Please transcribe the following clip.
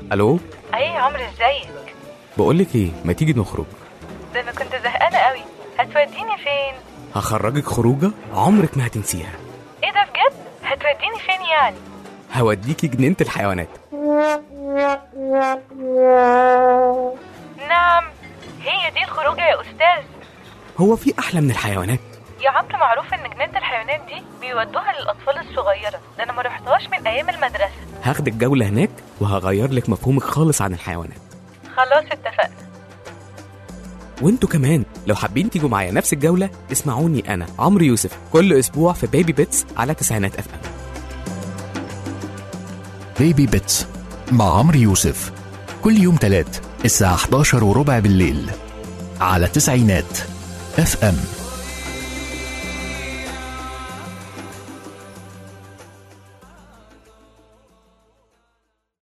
الو ايه يا عمرو ازيك بقول لك ايه ما تيجي نخرج ده انا كنت زهقانه قوي هتوديني فين هخرجك خروجه عمرك ما هتنسيها ايه ده بجد هتوديني فين يعني هوديكي جنينه الحيوانات نعم هي دي الخروجه يا استاذ هو في احلى من الحيوانات يا عمرو معروف ان جنينه الحيوانات دي بيودوها للاطفال الصغيره ده انا ما رحتهاش من ايام المدرسه هاخدك جوله هناك وهغير لك مفهومك خالص عن الحيوانات خلاص اتفقنا وانتوا كمان لو حابين تيجوا معايا نفس الجوله اسمعوني انا عمرو يوسف كل اسبوع في بيبي بيتس على تسعينات اف ام بيبي بيتس مع عمرو يوسف كل يوم تلات الساعة 11 وربع بالليل على تسعينات اف ام